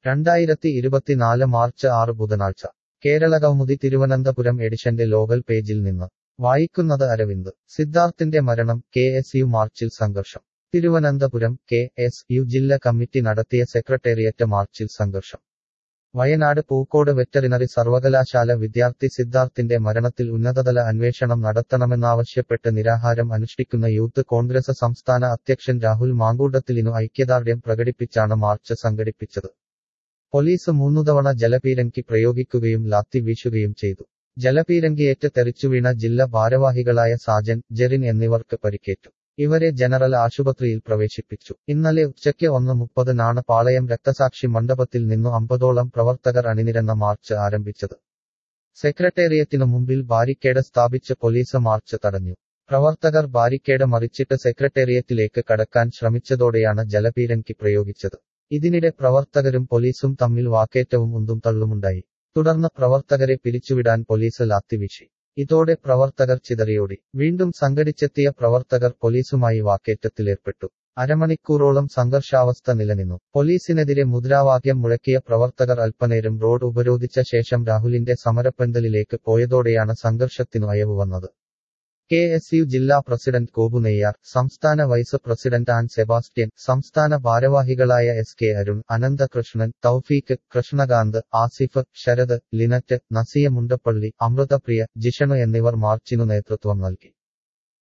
രണ്ടായിരത്തി ഇരുപത്തിനാല് മാർച്ച് ആറ് ബുധനാഴ്ച കേരളകൗമുദി തിരുവനന്തപുരം എഡിഷന്റെ ലോകൽ പേജിൽ നിന്ന് വായിക്കുന്നത് അരവിന്ദ് സിദ്ധാർത്ഥിന്റെ മരണം കെ എസ് യു മാർച്ചിൽ സംഘർഷം തിരുവനന്തപുരം കെ എസ് യു ജില്ലാ കമ്മിറ്റി നടത്തിയ സെക്രട്ടേറിയറ്റ് മാർച്ചിൽ സംഘർഷം വയനാട് പൂക്കോട് വെറ്ററിനറി സർവകലാശാല വിദ്യാർത്ഥി സിദ്ധാർത്ഥിന്റെ മരണത്തിൽ ഉന്നതതല അന്വേഷണം നടത്തണമെന്നാവശ്യപ്പെട്ട് നിരാഹാരം അനുഷ്ഠിക്കുന്ന യൂത്ത് കോൺഗ്രസ് സംസ്ഥാന അധ്യക്ഷൻ രാഹുൽ മാങ്കൂട്ടത്തിലിനു ഐക്യദാർഢ്യം പ്രകടിപ്പിച്ചാണ് മാർച്ച് സംഘടിപ്പിച്ചത് പോലീസ് മൂന്നുതവണ ജലപീരങ്കി പ്രയോഗിക്കുകയും ലാത്തി വീശുകയും ചെയ്തു ജലപീരങ്കിയേറ്റ് തെറിച്ചുവീണ ജില്ലാ ഭാരവാഹികളായ സാജൻ ജെറിൻ എന്നിവർക്ക് പരിക്കേറ്റു ഇവരെ ജനറൽ ആശുപത്രിയിൽ പ്രവേശിപ്പിച്ചു ഇന്നലെ ഉച്ചയ്ക്ക് ഒന്ന് മുപ്പതിനാണ് പാളയം രക്തസാക്ഷി മണ്ഡപത്തിൽ നിന്നു അമ്പതോളം പ്രവർത്തകർ അണിനിരന്ന മാർച്ച് ആരംഭിച്ചത് സെക്രട്ടേറിയറ്റിനു മുമ്പിൽ ബാരിക്കേഡ് സ്ഥാപിച്ച് പോലീസ് മാർച്ച് തടഞ്ഞു പ്രവർത്തകർ ബാരിക്കേഡ് മറിച്ചിട്ട് സെക്രട്ടേറിയറ്റിലേക്ക് കടക്കാൻ ശ്രമിച്ചതോടെയാണ് ജലപീരങ്കി പ്രയോഗിച്ചത് ഇതിനിടെ പ്രവർത്തകരും പോലീസും തമ്മിൽ വാക്കേറ്റവും ഉന്തും തള്ളുമുണ്ടായി തുടർന്ന് പ്രവർത്തകരെ പിരിച്ചുവിടാൻ പോലീസ് ലാത്തിവീശി ഇതോടെ പ്രവർത്തകർ ചിതറിയോടി വീണ്ടും സംഘടിച്ചെത്തിയ പ്രവർത്തകർ പോലീസുമായി വാക്കേറ്റത്തിലേർപ്പെട്ടു അരമണിക്കൂറോളം സംഘർഷാവസ്ഥ നിലനിന്നു പോലീസിനെതിരെ മുദ്രാവാക്യം മുഴക്കിയ പ്രവർത്തകർ അല്പനേരം റോഡ് ഉപരോധിച്ച ശേഷം രാഹുലിന്റെ സമരപ്പന്തലിലേക്ക് പോയതോടെയാണ് സംഘർഷത്തിനു അയവ് വന്നത് കെ എസ് യു ജില്ലാ പ്രസിഡന്റ് കോബു നെയ്യാർ സംസ്ഥാന വൈസ് പ്രസിഡന്റ് ആൻ സെബാസ്റ്റ്യൻ സംസ്ഥാന ഭാരവാഹികളായ S K Arun Ananthakrishnan Thoufeeq Krishnakanth Asif Sarath Linet Nazia Mundappally Amruthapriya Jishnu എന്നിവർ മാർച്ചിനു നേതൃത്വം നൽകി